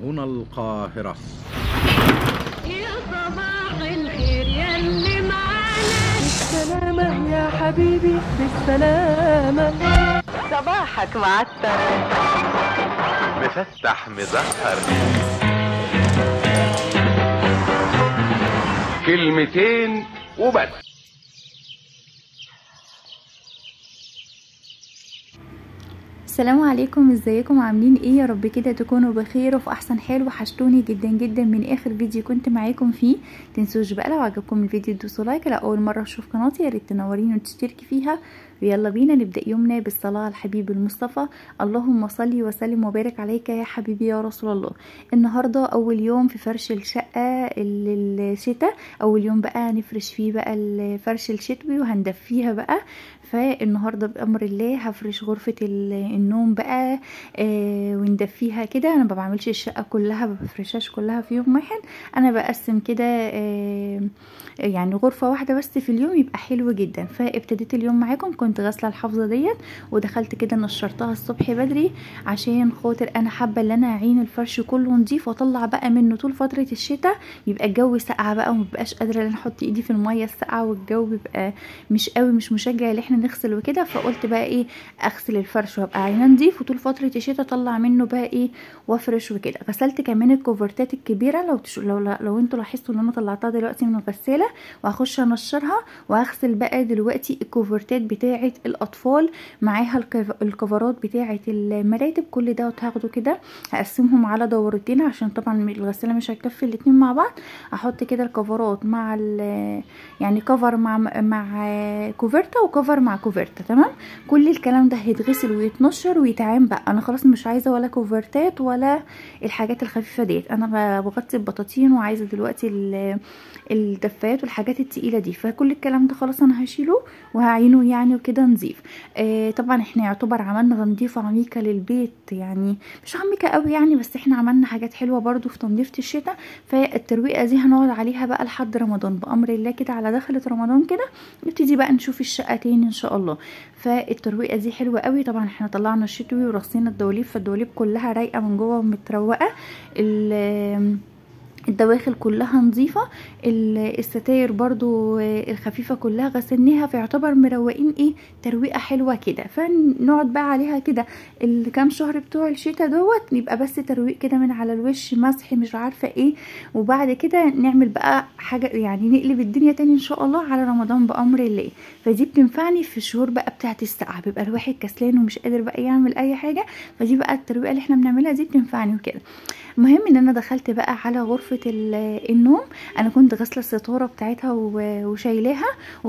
هنا القاهرة يا صباح الخير يلي معانا بالسلامة يا حبيبي بالسلامة صباحك معطر مفتح مزهر كلمتين وبس السلام عليكم ازيكم عاملين ايه يا رب كده تكونوا بخير وفي احسن حال وحشتوني جدا جدا من اخر فيديو كنت معاكم فيه تنسوش بقى لو عجبكم الفيديو تدوسوا لايك لو اول مره تشوف قناتي يا ريت تنوريني وتشتركي فيها ويلا بينا نبدا يومنا بالصلاه على الحبيب المصطفى اللهم صل وسلم وبارك عليك يا حبيبي يا رسول الله النهارده اول يوم في فرش الشقه الشتاء اول يوم بقى نفرش فيه بقى الفرش الشتوي وهندفيها بقى فالنهارده بامر الله هفرش غرفه النوم بقى آه وندفيها كده انا ما بعملش الشقه كلها ما بفرشهاش كلها في يوم واحد انا بقسم كده آه يعني غرفه واحده بس في اليوم يبقى حلو جدا فابتديت اليوم معاكم كنت غاسله الحافظه ديت ودخلت كده نشرتها الصبح بدري عشان خاطر انا حابه ان انا اعين الفرش كله نضيف واطلع بقى منه طول فتره الشتاء يبقى الجو ساقعه بقى ومبقاش قادره ان انا احط ايدي في الميه الساقعه والجو بيبقى مش قوي مش مشجع ان احنا نغسل وكده فقلت بقى ايه اغسل الفرش وابقى عينه نضيف وطول فتره الشتاء اطلع منه بقى ايه وافرش وكده غسلت كمان الكوفرتات الكبيره لو تش... لو لو انتوا لاحظتوا ان انا طلعتها دلوقتي من الغساله وهخش انشرها وهغسل بقى دلوقتي الكوفرتات بتاعه الاطفال معاها الكف... الكفرات بتاعه المراتب كل ده هاخده كده هقسمهم على دورتين عشان طبعا الغساله مش هتكفي الاتنين مع بعض احط كده الكفرات مع ال... يعني كفر مع مع كوفرتا وكفر مع كوفرتا تمام كل الكلام ده هيتغسل ويتنشر ويتعام بقى انا خلاص مش عايزه ولا كوفرتات ولا الحاجات الخفيفه ديت انا بغطي البطاطين وعايزه دلوقتي الدفايات والحاجات التقيله دي فكل الكلام ده خلاص انا هشيله وهعينه يعني وكده نظيف آه طبعا احنا يعتبر عملنا تنظيف عميقه للبيت يعني مش عميقه قوي يعني بس احنا عملنا حاجات حلوه برضو في تنظيفه الشتاء فالترويقه دي هنقعد عليها بقى لحد رمضان بامر الله كده على دخله رمضان كده نبتدي بقى نشوف الشقه تاني ان شاء الله فالترويقه دي حلوه قوي طبعا احنا طلعنا الشتوي ورصينا الدواليب فالدواليب كلها رايقه من جوه ومتروقه الدواخل كلها نظيفة الستاير برضو الخفيفة كلها غسلناها فيعتبر مروقين ايه ترويقة حلوة كده فنقعد بقى عليها كده الكام شهر بتوع الشتاء دوت يبقى بس ترويق كده من على الوش مسح مش عارفة ايه وبعد كده نعمل بقى حاجة يعني نقلب الدنيا تاني ان شاء الله على رمضان بأمر الله فدي بتنفعني في الشهور بقى بتاعت السقعة بيبقى الواحد كسلان ومش قادر بقى يعمل اي حاجة فدي بقى الترويقة اللي احنا بنعملها دي بتنفعني وكده المهم ان انا دخلت بقى على غرفة النوم انا كنت غاسله الستاره بتاعتها وشايلاها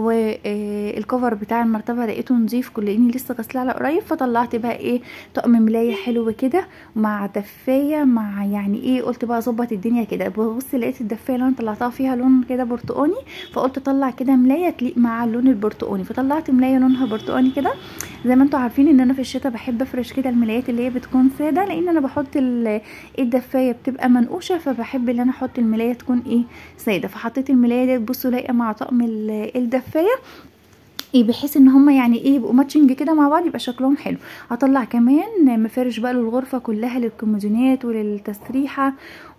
والكفر بتاع المرتبه لقيته نظيف كل اني لسه غسلاه على قريب فطلعت بقى ايه طقم ملايه حلو كده مع دفايه مع يعني ايه قلت بقى اظبط الدنيا كده ببص لقيت الدفايه اللي انا طلعتها فيها لون كده برتقاني فقلت اطلع كده ملايه تليق مع اللون البرتقاني فطلعت ملايه لونها برتقاني كده زي ما انتوا عارفين ان انا في الشتاء بحب افرش كده الملايات اللي هي بتكون ساده لان انا بحط الدفايه بتبقى منقوشه فبحب ان انا احط الملايه تكون ايه ساده فحطيت الملايه دي بصوا لايقه مع طقم الدفايه ايه بحيث ان هما يعني ايه يبقوا ماتشنج كده مع بعض يبقى شكلهم حلو هطلع كمان مفارش بقى للغرفه كلها للكومودينات وللتسريحه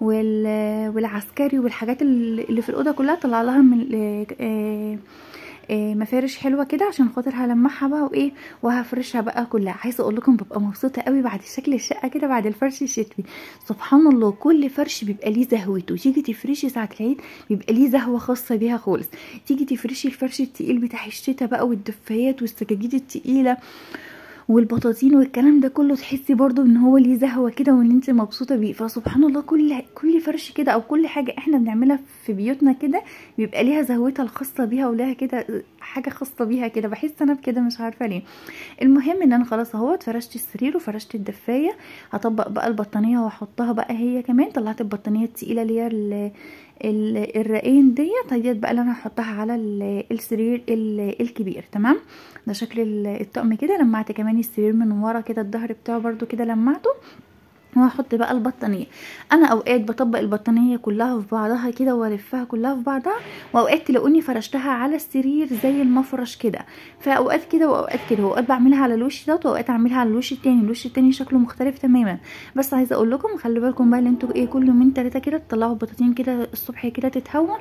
والعسكري والحاجات اللي في الاوضه كلها طلع لها من آه مفارش حلوه كده عشان خاطر هلمعها بقى وايه وهفرشها بقى كلها عايزه اقول لكم ببقى مبسوطه قوي بعد شكل الشقه كده بعد الفرش الشتوي سبحان الله كل فرش بيبقى ليه زهوته تيجي تفرشي ساعه العيد بيبقى ليه زهوه خاصه بيها خالص تيجي تفرشي الفرش التقيل بتاع الشتاء بقى والدفايات والسجاجيد التقيله والبطاطين والكلام ده كله تحسي برضو ان هو ليه زهوه كده وان انت مبسوطه بيه فسبحان الله كل كل فرش كده او كل حاجه احنا بنعملها في بيوتنا كده بيبقى ليها زهوتها الخاصه بيها ولها كده حاجه خاصه بيها كده بحس انا بكده مش عارفه ليه المهم ان انا خلاص اهوت فرشت السرير وفرشت الدفايه هطبق بقى البطانيه واحطها بقى هي كمان طلعت البطانيه التقيله اللي هي الرقين ديت ديت بقى اللي انا هحطها على السرير الكبير تمام ده شكل الطقم كده لمعت كمان السرير من ورا كده الظهر بتاعه برده كده لمعته وهحط بقى البطانيه انا اوقات بطبق البطانيه كلها في بعضها كده والفها كلها في بعضها واوقات تلاقوني فرشتها على السرير زي المفرش كده فاوقات كده واوقات كده واوقات بعملها على الوش ده واوقات اعملها على الوش التاني الوش التاني شكله مختلف تماما بس عايزه اقول لكم خلي بالكم بقى ان انتوا ايه كل يومين تلاته كده تطلعوا بطاطين كده الصبح كده تتهوى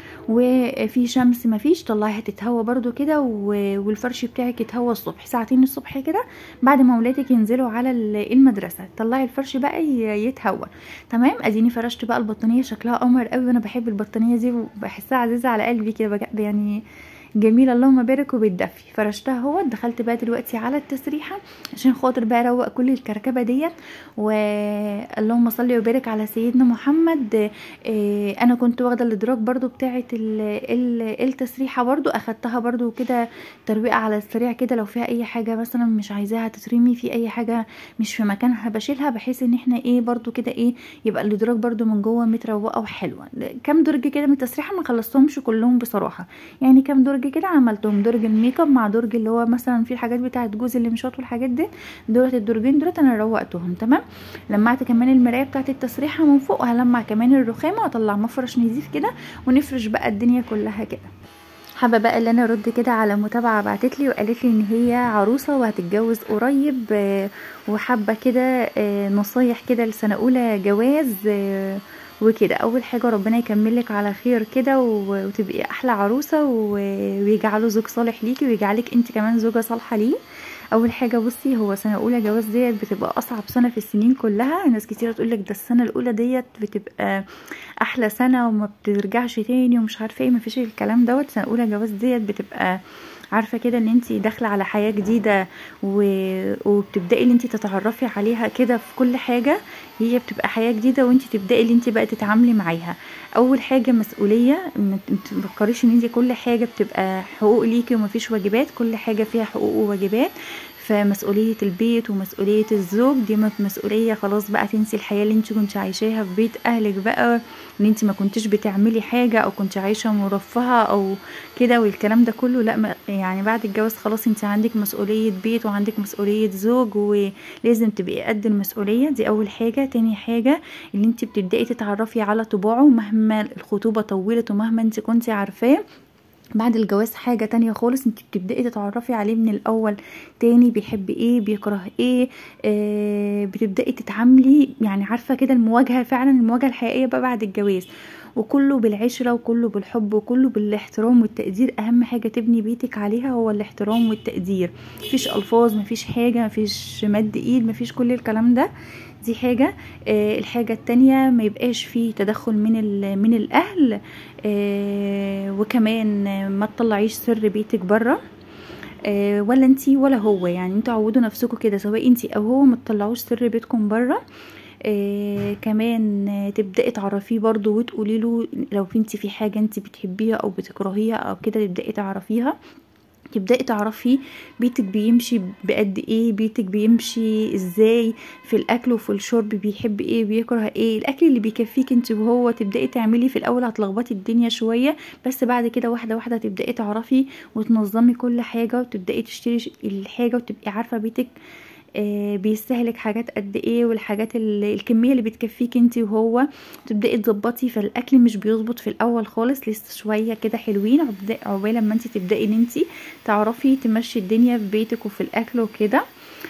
وفي شمس مفيش طلعيها تتهوى برضو كده و- والفرش بتاعك يتهوى الصبح ساعتين الصبح كده بعد ما ولادك ينزلوا على ال- المدرسه طلعي الفرش بقى ي- يتهوى تمام اديني فرشت بقى البطانيه شكلها قمر قوي وانا بحب البطانيه دي وبحسها عزيزه على قلبي كده بجد يعني جميله اللهم بارك وبتدفي فرشتها اهو دخلت بقى دلوقتي على التسريحه عشان خاطر بقى اروق كل الكركبه ديت واللهم صل وبارك على سيدنا محمد آه، انا كنت واخده الادراك برضو بتاعه ال- ال- التسريحه برضو اخدتها برضو كده ترويقه على السريع كده لو فيها اي حاجه مثلا مش عايزاها تترمي في اي حاجه مش في مكانها بشيلها بحيث ان احنا ايه برضو كده ايه يبقى الادراك برضو من جوه متروقه وحلوه كام درج كده من التسريحه ما خلصتهمش كلهم بصراحه يعني كام درج كده عملتهم درج الميك اب مع درج اللي هو مثلا في الحاجات بتاعه جوز اللمشات والحاجات دي دولت الدرجين دولت انا روقتهم تمام لمعت كمان المرايه بتاعه التسريحه من فوق وهلمع كمان الرخامه واطلع مفرش نظيف كده ونفرش بقى الدنيا كلها كده حابه بقى اللي انا ارد كده على متابعه بعتت لي وقالت لي ان هي عروسه وهتتجوز قريب آه، وحابه كده آه، نصايح كده لسنه اولى جواز آه، وكده اول حاجه ربنا يكملك على خير كده و- وتبقي احلى عروسه و- ويجعله زوج صالح ليكي ويجعلك انت كمان زوجه صالحه ليه اول حاجه بصي هو سنه اولى جواز ديت بتبقى اصعب سنه في السنين كلها ناس كتير تقولك ده السنه الاولى ديت بتبقى احلى سنه وما بترجعش تاني ومش عارفه ايه مفيش الكلام دوت سنه اولى جواز ديت بتبقى عارفه كده ان انت داخله على حياه جديده و... وبتبداي ان انت تتعرفي عليها كده في كل حاجه هي بتبقى حياه جديده وانت تبداي ان انت بقى تتعاملي معاها اول حاجه مسؤوليه ما تفكريش ان انت كل حاجه بتبقى حقوق ليكي ومفيش واجبات كل حاجه فيها حقوق وواجبات فمسؤولية البيت ومسؤولية الزوج دي مت- مسؤولية خلاص بقى تنسي الحياة اللي انت كنت عايشاها في بيت اهلك بقى ان انت ما كنتش بتعملي حاجة او كنت عايشة مرفهة او كده والكلام ده كله لا ما- يعني بعد الجواز خلاص انت عندك مسؤولية بيت وعندك مسؤولية زوج ولازم تبقي قد المسؤولية دي اول حاجة تاني حاجة اللي انت بتبدأي تتعرفي على طباعه مهما الخطوبة طولت ومهما انت كنت عارفاه بعد الجواز حاجة تانية خالص انت بتبدأي تتعرفي عليه من الأول تاني بيحب ايه بيكره ايه آه بتبدأي تتعاملي يعني عارفة كده المواجهة فعلا المواجهة الحقيقية بقى بعد الجواز وكله بالعشرة وكله بالحب وكله بالاحترام والتقدير أهم حاجة تبني بيتك عليها هو الاحترام والتقدير مفيش ألفاظ مفيش حاجة مفيش مد إيد مفيش كل الكلام ده دي حاجة آه الحاجة التانية ما يبقاش فيه تدخل من ال- من الأهل آه وكمان آه، ما تطلعيش سر بيتك بره آه، ولا انتي ولا هو يعني انتوا عودوا نفسكم كده سواء انتي او هو ما تطلعوش سر بيتكم بره آه كمان آه، تبداي تعرفيه برضو وتقولي له لو انتي في حاجه انتي بتحبيها او بتكرهيها او كده تبداي تعرفيها تبداي تعرفي بيتك بيمشي بقد ايه بيتك بيمشي ازاي في الاكل وفي الشرب بيحب ايه بيكره ايه الاكل اللي بيكفيك انت وهو تبداي تعملي في الاول هتلخبطي الدنيا شويه بس بعد كده واحده واحده تبداي تعرفي وتنظمي كل حاجه وتبداي تشتري ش- الحاجه وتبقي عارفه بيتك آه، بيستهلك حاجات قد ايه والحاجات ال- الكميه اللي بتكفيك انت وهو تبداي تظبطي فالاكل مش بيظبط في الاول خالص لسه شويه كده حلوين عقب- عقبال لما انت تبداي ان انت تعرفي تمشي الدنيا في بيتك وفي الاكل وكده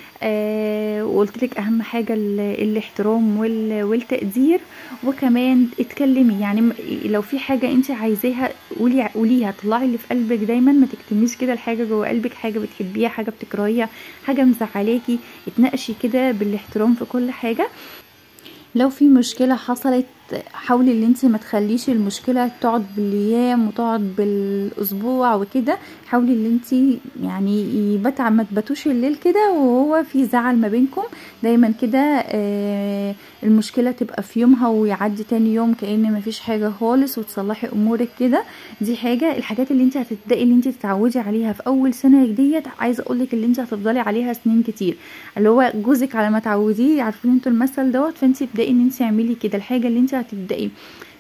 آه وقلت لك اهم حاجه ال- الاحترام وال- والتقدير وكمان اتكلمي يعني م- لو في حاجه انت عايزاها قولي قوليها طلعي اللي في قلبك دايما ما تكتميش كده الحاجه جوه قلبك حاجه بتحبيها حاجه بتكرهيها حاجه مزعلاكي اتناقشي كده بالاحترام في كل حاجه لو في مشكله حصلت حاولي ان انت ما تخليش المشكله تقعد بالايام وتقعد بالاسبوع وكده حاولي ان انت يعني يبات ما تباتوش الليل كده وهو في زعل ما بينكم دايما كده آه، المشكله تبقى في يومها ويعدي تاني يوم كأن ما فيش حاجه خالص وتصلحي امورك كده دي حاجه الحاجات اللي انت هتبداي اللي انت تتعودي عليها في اول سنه ديت عايزه اقولك اللي انت هتفضلي عليها سنين كتير اللي هو جوزك على ما تعوديه عارفين انتوا المثل دوت فانت ابداي ان انت اعملي كده الحاجه اللي انت هتبداي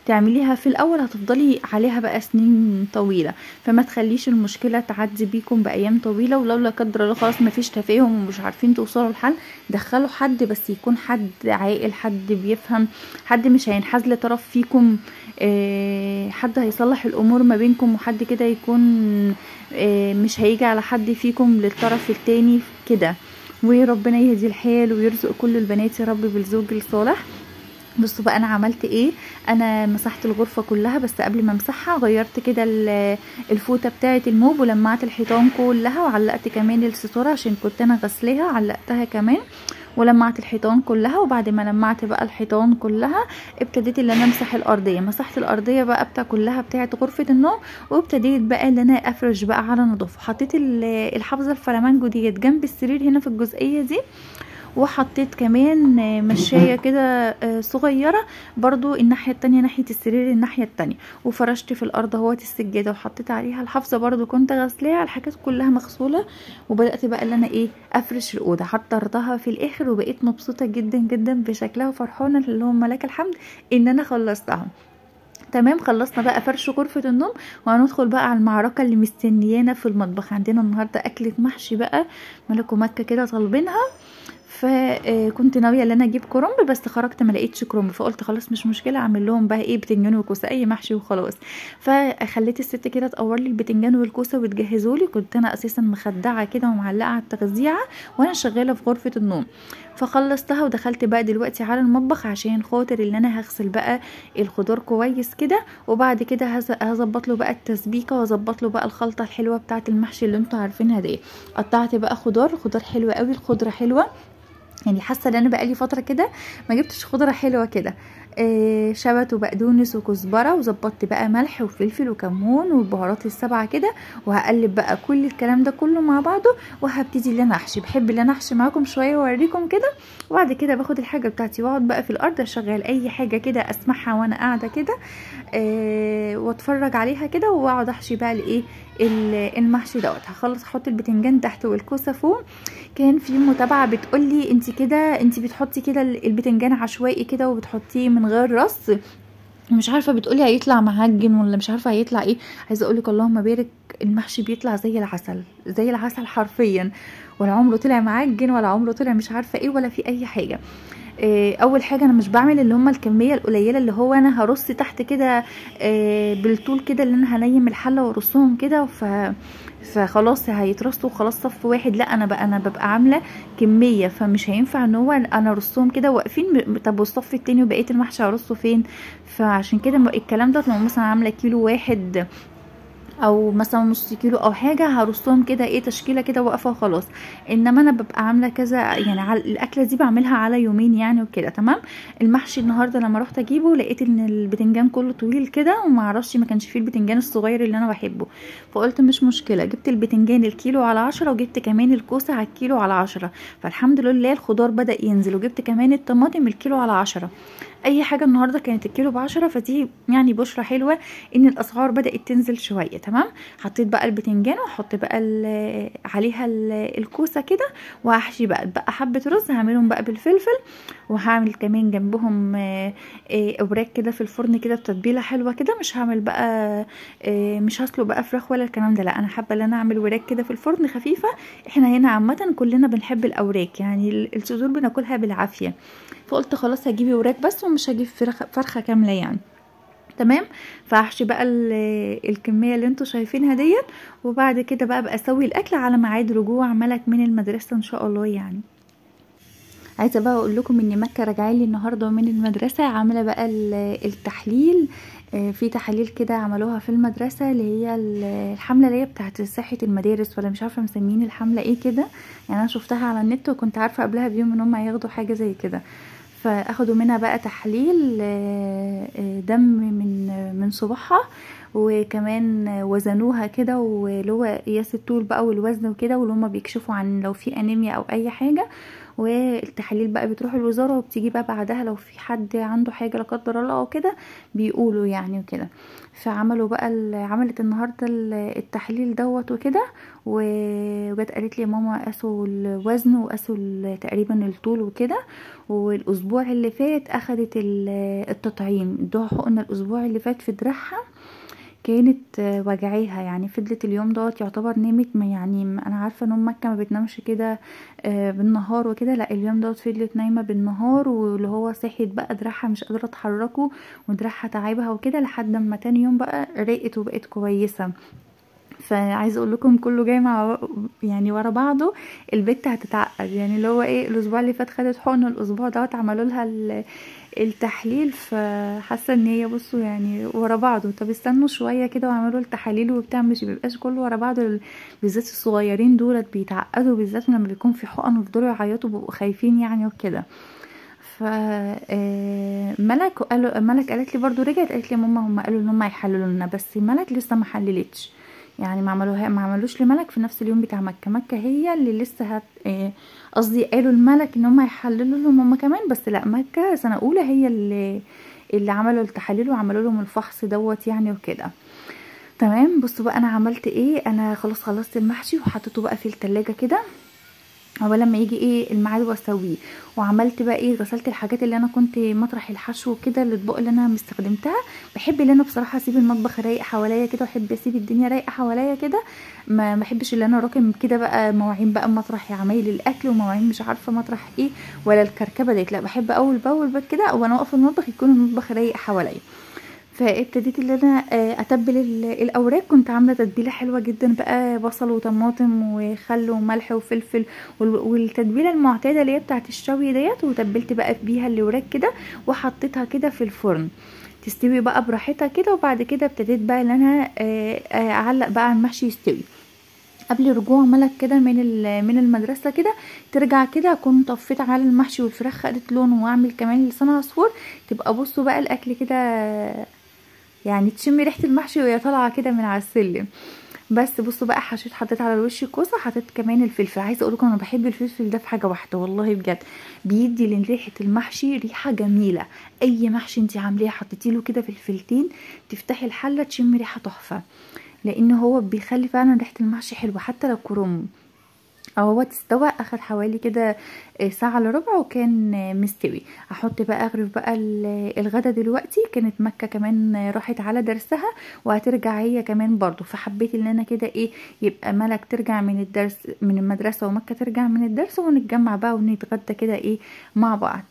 تعمليها في الاول هتفضلي عليها بقى سنين طويله فما تخليش المشكله تعدي بيكم بايام طويله ولو لا قدر الله خلاص مفيش تفاهم ومش عارفين توصلوا لحل دخلوا حد بس يكون حد عاقل حد بيفهم حد مش هينحاز لطرف فيكم آه، حد هيصلح الامور ما بينكم وحد كده يكون آه، مش هيجي على حد فيكم للطرف التاني كده وربنا يهدي الحال ويرزق كل البنات يا رب بالزوج الصالح بصوا بقى انا عملت ايه انا مسحت الغرفه كلها بس قبل ما امسحها غيرت كده ال- الفوطه بتاعه الموب ولمعت الحيطان كلها وعلقت كمان الستاره عشان كنت انا غسلاها علقتها كمان ولمعت الحيطان كلها وبعد ما لمعت بقى الحيطان كلها ابتديت ان انا امسح الارضيه مسحت الارضيه بقى بتاع كلها بتاعه غرفه النوم وابتديت بقى ان انا افرش بقى على نظافه حطيت ال- الحافظه الفلامنجو ديت جنب السرير هنا في الجزئيه دي وحطيت كمان آه، مشاية كده آه، صغيرة برضو الناحية التانية ناحية السرير الناحية التانية وفرشت في الأرض اهوت السجادة وحطيت عليها الحافظة برضو كنت غسلاها الحاجات كلها مغسولة وبدأت بقى اللي أنا إيه أفرش الأوضة حطرتها في الآخر وبقيت مبسوطة جدا جدا بشكلها وفرحانة اللهم لك الحمد إن أنا خلصتها تمام خلصنا بقى فرش غرفة النوم وهندخل بقى على المعركة اللي مستنيانا في المطبخ عندنا النهاردة أكلة محشي بقى ملك ومكة كده طالبينها فكنت ناويه ان انا اجيب كرنب بس خرجت ما لقيتش كرنب فقلت خلاص مش مشكله اعمل لهم بقى ايه بتنجان وكوسه اي محشي وخلاص فخليت الست كده تقور لي البتنجان والكوسه وتجهزوا لي كنت انا اساسا مخدعه كده ومعلقه على التغذيعه وانا شغاله في غرفه النوم فخلصتها ودخلت بقى دلوقتي على المطبخ عشان خاطر ان انا هغسل بقى الخضار كويس كده وبعد كده هز- هظبط له بقى التسبيكه واظبط له بقى الخلطه الحلوه بتاعه المحشي اللي انتوا عارفينها دي قطعت بقى خضار خضار حلو قوي الخضره حلوه يعني حاسه ان انا بقالي فتره كده ما جبتش خضره حلوه كده آه شبت وبقدونس وكزبره وظبطت بقى ملح وفلفل وكمون والبهارات السبعه كده وهقلب بقى كل الكلام ده كله مع بعضه وهبتدي ان انا احشي بحب ان انا احشي معاكم شويه واوريكم كده وبعد كده باخد الحاجه بتاعتي واقعد بقى في الارض اشغل اي حاجه كده اسمعها وانا قاعده كده آه واتفرج عليها كده واقعد احشي بقى الايه ال- المحشي دوت هخلص احط البتنجان تحت والكوسه فوق كان في متابعه بتقول لي انت كده انت بتحطي كده ال- البتنجان عشوائي كده وبتحطيه من غير رص مش عارفه بتقولي هيطلع معجن ولا مش عارفه هيطلع ايه عايزه اقولك اللهم بارك المحشي بيطلع زي العسل زي العسل حرفيا ولا عمره طلع معجن ولا عمره طلع مش عارفه ايه ولا في اي حاجه إيه، اول حاجه انا مش بعمل اللي هم الكميه القليله اللي هو انا هرص تحت كده إيه، بالطول كده اللي انا هنيم الحله وارصهم كده ف فخلاص هيترصوا خلاص صف واحد لا انا بقى انا ببقى عامله كميه فمش هينفع ان هو انا ارصهم كده واقفين م- طب والصف التاني وبقيه المحشي هرصه فين فعشان كده م- الكلام ده لو مثلا عامله كيلو واحد او مثلا نص كيلو او حاجه هرصهم كده ايه تشكيله كده واقفه وخلاص انما انا ببقى عامله كذا يعني على الاكله دي بعملها على يومين يعني وكده تمام المحشي النهارده لما رحت اجيبه لقيت ان البتنجان كله طويل كده وما اعرفش ما كانش فيه البتنجان الصغير اللي انا بحبه فقلت مش مشكله جبت البتنجان الكيلو على عشرة وجبت كمان الكوسه على الكيلو على عشرة فالحمد لله الخضار بدا ينزل وجبت كمان الطماطم الكيلو على عشرة اي حاجه النهارده كانت الكيلو بعشرة فدي يعني بشرة حلوه ان الاسعار بدات تنزل شويه تمام حطيت بقى البتنجان واحط بقى ال- عليها ال- الكوسه كده وهحشي بقى بقى حبه رز هعملهم بقى بالفلفل وهعمل كمان جنبهم آه، آه، اوراق كده في الفرن كده بتتبيله حلوه كده مش هعمل بقى آه، مش هسلق بقى فراخ ولا الكلام ده لا انا حابه ان انا اعمل وراك كده في الفرن خفيفه احنا هنا عامه كلنا بنحب الاوراق يعني ال- الصدور بناكلها بالعافيه فقلت خلاص هجيب وراك بس ومش هجيب فرخه فرخه كامله يعني تمام فهحشي بقى ال- الكميه اللي انتوا شايفينها ديت وبعد كده بقى بقى اسوي الاكل على ميعاد رجوع ملك من المدرسه ان شاء الله يعني عايزه بقى اقول لكم ان مكه راجعه لي النهارده من المدرسه عامله بقى ال- التحليل آه، في تحاليل كده عملوها في المدرسه اللي هي ال- الحمله اللي هي بتاعت صحه المدارس ولا مش عارفه مسمين الحمله ايه كده يعني انا شفتها على النت وكنت عارفه قبلها بيوم ان هم هياخدوا حاجه زي كده فاخدوا منها بقى تحليل آه، آه، دم من من صباعها وكمان وزنوها كده واللي هو قياس الطول بقى والوزن وكده واللي هما بيكشفوا عن لو في انيميا او اي حاجه والتحاليل بقى بتروح الوزاره وبتيجي بقى بعدها لو في حد عنده حاجه لا قدر الله او كده بيقولوا يعني وكده فعملوا بقى ال- عملت النهارده ال- التحليل دوت وكده و- وجت قالت لي يا ماما قاسوا الوزن وقاسوا ال- تقريبا الطول وكده والاسبوع اللي فات اخدت ال- التطعيم ادوها حقن الاسبوع اللي فات في دراعها كانت آه، وجعاها يعني فضلت اليوم دوت يعتبر نامت ما يعني ما- انا عارفه ان ام مكه ما بتنامش كده آه، بالنهار وكده لا اليوم دوت فضلت نايمه بالنهار واللي هو صحيت بقى دراعها مش قادره تحركه ودراعها تعبها وكده لحد ما تاني يوم بقى رقت وبقت كويسه فعايزه اقول لكم كله جاي مع يعني ورا بعضه البت هتتعقد يعني اللي هو ايه الاسبوع اللي فات خدت حقن الاسبوع دوت عملوا لها ال- التحليل فحاسه ان هي بصوا يعني ورا بعضه طب استنوا شويه كده واعملوا التحاليل وبتاع مش بيبقاش كله ورا بعضه ال- بالذات الصغيرين دولت بيتعقدوا بالذات لما بيكون في حقن ويفضلوا يعيطوا بيبقوا خايفين يعني وكده ف آه، ملك قالوا ملك قالت لي برضو رجعت قالت لي يا ماما هم قالوا ان هم هيحللوا لنا بس ملك لسه ما حللتش يعني ما عملوها ما عملوش لملك في نفس اليوم بتاع مكه مكه هي اللي لسه هت آه، قصدي قالوا لملك ان هم هيحللوا لهم هم كمان بس لا مكه سنه اولى هي اللي اللي عملوا التحاليل وعملوا لهم الفحص دوت يعني وكده تمام بصوا بقى انا عملت ايه انا خلاص خلصت المحشي وحطيته بقى في التلاجة كده هو لما يجي ايه الميعاد واسويه وعملت بقى ايه غسلت الحاجات اللي انا كنت مطرح الحشو كده الاطباق اللي انا مستخدمتها بحب ان انا بصراحه اسيب المطبخ رايق حواليا كده واحب اسيب الدنيا رايقه حواليا كده ما بحبش اللي انا راكم كده بقى مواعين بقى مطرح عمايل الاكل ومواعين مش عارفه مطرح ايه ولا الكركبه ديت لا بحب اول باول بقى كده وانا واقفه في المطبخ يكون المطبخ رايق حواليا فابتديت ان انا آه، اتبل ال- الاوراق كنت عامله تتبيله حلوه جدا بقى بصل وطماطم وخل وملح وفلفل وال- والتتبيله المعتاده اللي هي بتاعت الشوي ديت وتبلت بقى بيها الاوراق كده وحطيتها كده في الفرن تستوي بقى براحتها كده وبعد كده ابتديت بقى ان انا آه، آه، اعلق بقى على المحشي يستوي قبل رجوع ملك كده من ال- من المدرسه كده ترجع كده اكون طفيت على المحشي والفراخ خدت لون واعمل كمان لسان عصفور تبقى بصوا بقى الاكل كده يعني تشمي ريحه المحشي وهي طالعه كده من على السلم بس بصوا بقى حشيت حطيت على الوش كوسه حطيت كمان الفلفل عايزه اقول لكم انا بحب الفلفل ده في حاجه واحده والله بجد بيدي لريحه المحشي ريحه جميله اي محشي انت عاملاه حطيتي له كده فلفلتين تفتحي الحله تشمي ريحه تحفه لان هو بيخلي فعلا ريحه المحشي حلوه حتى لو كرنب هو استوى اخد حوالي كده ساعة الا ربع وكان مستوي احط بقى اغرف بقى ال- الغدا دلوقتي كانت مكة كمان راحت على درسها وهترجع هي كمان برضو فحبيت ان انا كده ايه يبقى ملك ترجع من الدرس من المدرسة ومكة ترجع من الدرس ونتجمع بقى ونتغدى كده ايه مع بعض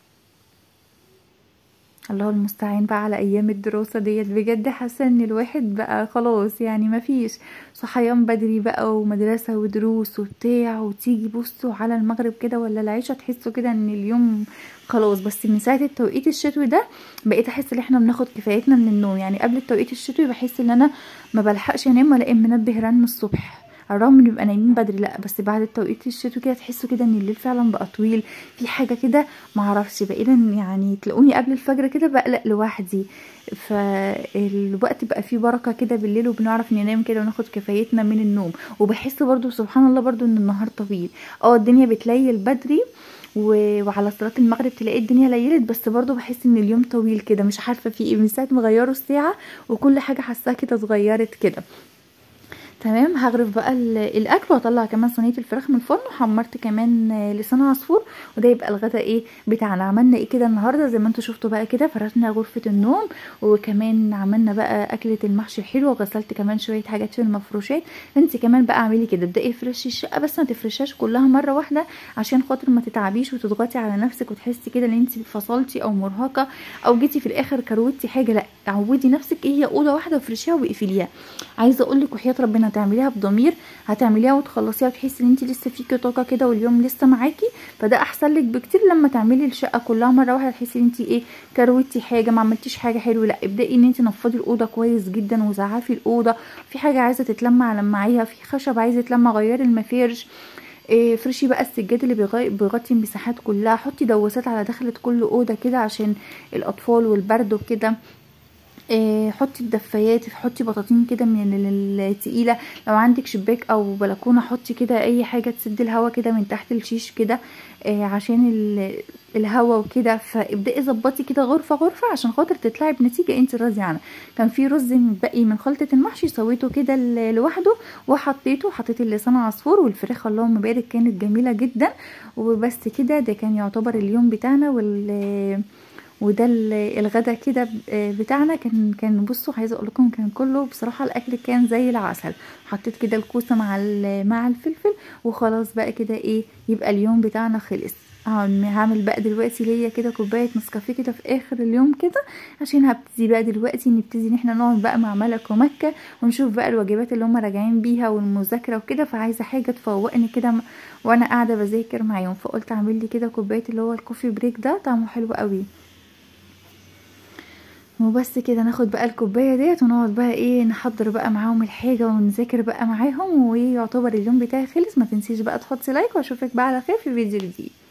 الله المستعان بقى على ايام الدراسة ديت بجد حاسة ان الواحد بقى خلاص يعني مفيش صحيان بدري بقى ومدرسة ودروس وبتاع وتيجي بصوا على المغرب كده ولا العشاء تحسوا كده ان اليوم خلاص بس من ساعة التوقيت الشتوي ده بقيت احس ان احنا بناخد كفايتنا من النوم يعني قبل التوقيت الشتوي بحس ان انا ما بلحقش انام ولا منبه رن الصبح على الرغم ان نبقى نايمين بدري لا بس بعد التوقيت الشتوي كده تحسوا كده ان الليل فعلا بقى طويل في حاجه كده معرفش بقينا يعني تلاقوني قبل الفجر كده بقلق لوحدي فالوقت بقى فيه بركه كده بالليل وبنعرف ننام كده وناخد كفايتنا من النوم وبحس برضو سبحان الله برضو ان النهار طويل اه الدنيا بتليل بدري و- وعلى صلاة المغرب تلاقي الدنيا ليلت بس برضو بحس ان اليوم طويل كده مش عارفة في ايه من ساعة ما غيروا الساعة وكل حاجة حاساها كده اتغيرت كده تمام هغرف بقى ال- الاكل واطلع كمان صينيه الفراخ من الفرن وحمرت كمان آه، لسان عصفور وده يبقى الغدا ايه بتاعنا عملنا ايه كده النهارده زي ما انتم شفتوا بقى كده فرشنا غرفه النوم وكمان عملنا بقى اكله المحشي الحلوه وغسلت كمان شويه حاجات في المفروشات انت كمان بقى اعملي كده ابداي افرشي الشقه بس ما تفرشهاش كلها مره واحده عشان خاطر ما تتعبيش وتضغطي على نفسك وتحسي كده ان انت فصلتي او مرهقه او جيتي في الاخر كروتي حاجه لا عودي نفسك ايه هي اوضه واحده وافرشيها واقفليها عايزه اقول لك وحياه ربنا هتعمليها بضمير هتعمليها وتخلصيها وتحسي ان انت لسه فيكي طاقه كده واليوم لسه معاكي فده احسن لك بكتير لما تعملي الشقه كلها مره واحده تحسي ان انت ايه كروتي حاجه ما عملتيش حاجه حلوه لا ابداي ان انت نفضي الاوضه كويس جدا وزعفي الاوضه في حاجه عايزه تتلمع لمعيها في خشب عايزه يتلمع غيري المفارش إيه فرشي بقى السجاد اللي بيغي- بيغطي المساحات كلها حطي دواسات على دخلة كل اوضه كده عشان الاطفال والبرد وكده إيه، حطي الدفايات حطي بطاطين كده من ال- التقيله لو عندك شباك او بلكونه حطي كده اي حاجه تسد الهواء كده من تحت الشيش كده آه عشان ال- الهوا وكده فابدأي ظبطي كده غرفة غرفة عشان خاطر تطلعي بنتيجة انت راضية عنها كان في رز متبقي من خلطة المحشي سويته كده ل- لوحده وحطيته حطيت اللسان عصفور والفراخ اللهم بارك كانت جميلة جدا وبس كده ده كان يعتبر اليوم بتاعنا وال وده ال- الغدا كده ب- بتاعنا كان كان بصوا عايزه اقول لكم كان كله بصراحه الاكل كان زي العسل حطيت كده الكوسه مع ال- مع الفلفل وخلاص بقى كده ايه يبقى اليوم بتاعنا خلص هعم- هعمل بقى دلوقتي ليا كده كوبايه نسكافيه كده في اخر اليوم كده عشان هبتدي بقى دلوقتي نبتدي ان احنا نقعد بقى مع ملك ومكه ونشوف بقى الواجبات اللي هم راجعين بيها والمذاكره وكده فعايزه حاجه تفوقني كده م- وانا قاعده بذاكر معاهم فقلت اعمل لي كده كوبايه اللي هو الكوفي بريك ده طعمه حلو قوي وبس كده ناخد بقى الكوبايه ديت ونقعد بقى ايه نحضر بقى معاهم الحاجه ونذاكر بقى معاهم ويعتبر اليوم بتاعي خلص ما تنسيش بقى تحطي لايك واشوفك بقى على خير في فيديو جديد